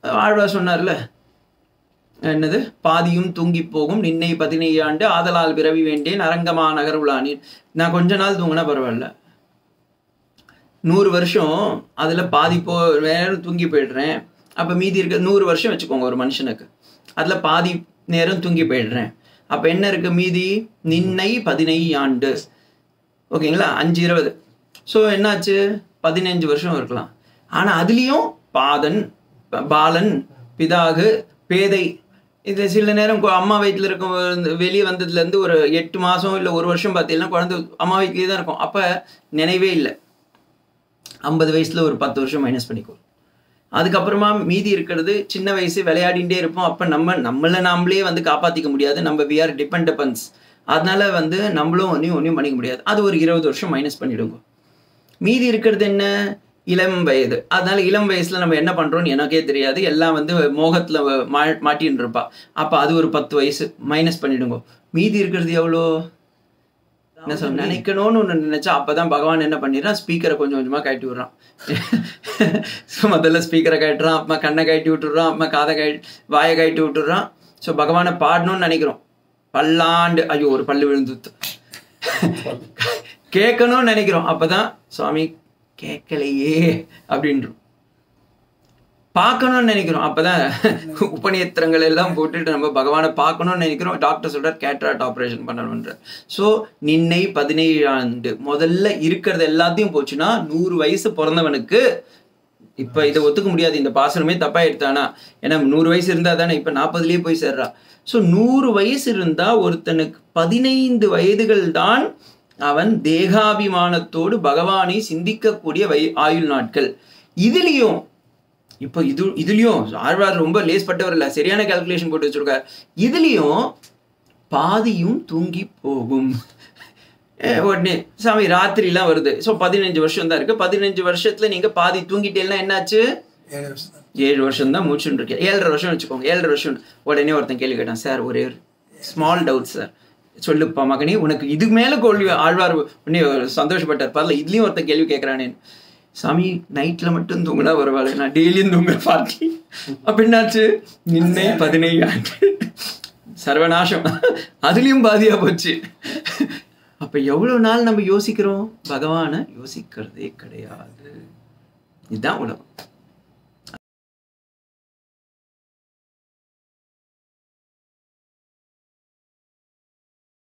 ஆழ்வார் சொன்னார்ல என்னது பாதியும் தூங்கி போகும் நின்னை பதினைந்து ஆண்டு ஆதலால் பிறவி வேண்டேன் அரங்கமா நகருளானேன் நான் கொஞ்ச நாள் தூங்கினா பரவாயில்ல நூறு வருஷம் அதில் பாதி போ நேரம் தூங்கி போயிடுறேன் அப்போ மீதி இருக்க நூறு வருஷம் வச்சுக்கோங்க ஒரு மனுஷனுக்கு அதில் பாதி நேரம் தூங்கி போயிடுறேன் அப்போ என்ன இருக்கு மீதி நின்னை பதினை ஆண்டு ஓகேங்களா அஞ்சு இருபது ஸோ என்னாச்சு பதினஞ்சு வருஷம் இருக்கலாம் ஆனால் அதுலேயும் பாதன் ப- பாலன் பிதாகு பேதை இது சில நேரம் கொ- அம்மா வயிற்றில் இருக்கும் வெளியே வந்ததுலேருந்து ஒரு எட்டு மாதம் இல்லை ஒரு வருஷம் பார்த்தீங்கன்னா குழந்தை அம்மா வயிற்றுலேயே தான் இருக்கும் அப்போ நினைவே இல்லை ஐம்பது வயசில் ஒரு பத்து வருஷம் மைனஸ் பண்ணிக்கோ அதுக்கப்புறமா மீதி இருக்கிறது சின்ன வயசு விளையாடிட்டே இருப்போம் அப்போ நம்ம நம்மளை நாமளே வந்து காப்பாற்றிக்க முடியாது நம்ம வி ஆர் டிபெண்டபன்ஸ் அதனால வந்து நம்மளும் ஒன்றையும் ஒன்றையும் பண்ணிக்க முடியாது அது ஒரு இருபது வருஷம் மைனஸ் பண்ணிடுங்க மீதி இருக்கிறது என்ன இளம் வயது அதனால இளம் வயசுல நம்ம என்ன பண்றோம்னு எனக்கே தெரியாது எல்லாம் வந்து மோகத்துல மா மாட்டின்னு இருப்பா அப்ப அது ஒரு பத்து வயசு மைனஸ் பண்ணிடுங்க மீதி இருக்கிறது எவ்வளோ என்ன சொல்ல நினைக்கணும்னு ஒன்று நினைச்சா அப்பதான் பகவான் என்ன பண்ணிடுறான் ஸ்பீக்கரை கொஞ்சம் கொஞ்சமா கழட்டி விடுறான் ஸோ முதல்ல ஸ்பீக்கரை கழட்டுறான் அப்புறமா கண்ணை கழட்டி விட்டுடுறான் அப்புறமா காதை கழ வாயை கழட்டி விட்டுடுறான் ஸோ பகவானை பாடணும்னு நினைக்கிறோம் பல்லாண்டு ஐயோ ஒரு பல்லு விழுந்துத்து கேட்கணும்னு நினைக்கிறோம் அப்பதான் சுவாமி கேட்கலையே அப்படின்றோம் பார்க்கணும்னு நினைக்கிறோம் அப்பதான் உபநியத்திரங்கள் எல்லாம் போட்டுட்டு நம்ம பகவானை பார்க்கணும்னு நினைக்கிறோம் டாக்டர் சொல்றார் கேட்ராட் ஆப்ரேஷன் பண்ணணுன்ற ஸோ நின்னை பதினேழு ஆண்டு முதல்ல இருக்கிறது எல்லாத்தையும் போச்சுன்னா நூறு வயசு பிறந்தவனுக்கு இப்ப இதை ஒத்துக்க முடியாது இந்த பாசனமே தப்பா எடுத்தானா ஏன்னா நூறு வயசு இருந்தா தானே இப்ப நாற்பதுலயே போய் சேர்றா ஸோ நூறு வயசு இருந்தா ஒருத்தனுக்கு பதினைந்து வயதுகள் தான் அவன் தேகாபிமானத்தோடு பகவானை சிந்திக்கக்கூடிய வை ஆயுள் நாட்கள் இதுலயும் இப்போ இது இதுலயும் ஆழ்வார் ரொம்ப லேஸ்பட்டவர் இல்ல சரியான கால்குலேஷன் போட்டு வச்சிருக்கார் இதுலயும் பாதியும் தூங்கி போகும் ஏ, உடனே சாமி ராத்திரிலாம் வருது ஸோ பதினஞ்சு வருஷம் தான் இருக்கு பதினஞ்சு வருஷத்துல நீங்க பாதி தூங்கிட்டேன்னா என்னாச்சு ஏழு வருஷம் தான் ஏழு வருஷம் தான் மூச்சுன்னு இருக்கேன் ஏழரை வருஷம் வச்சுக்கோங்க ஏழரை வருஷம் உடனே ஒருத்தன் கேள்வி கேட்டான் சார் ஒரே ஒரு ஸ்மால் டவுட் சார் சொல்லுப்பா மகனே உனக்கு இது மேல கேள்வி ஆழ்வார் உடனே சந்தோஷப்பட்டார் பரல இதுலயும் ஒருத்தன் கேள்வி கேட்கறானே சாமி நைட்ல மட்டும் தூங்கினா பரவாயில்ல நான் டெய்லியும் தூங்குற பார்ட்டி அப்ப என்னாச்சு நின்னை பதினேழு ஆண்டு சர்வநாசம் அதுலயும் பாதியா போச்சு அப்ப எவ்வளவு நாள் நம்ம யோசிக்கிறோம் பகவானை யோசிக்கிறதே கிடையாது இதுதான் உலகம்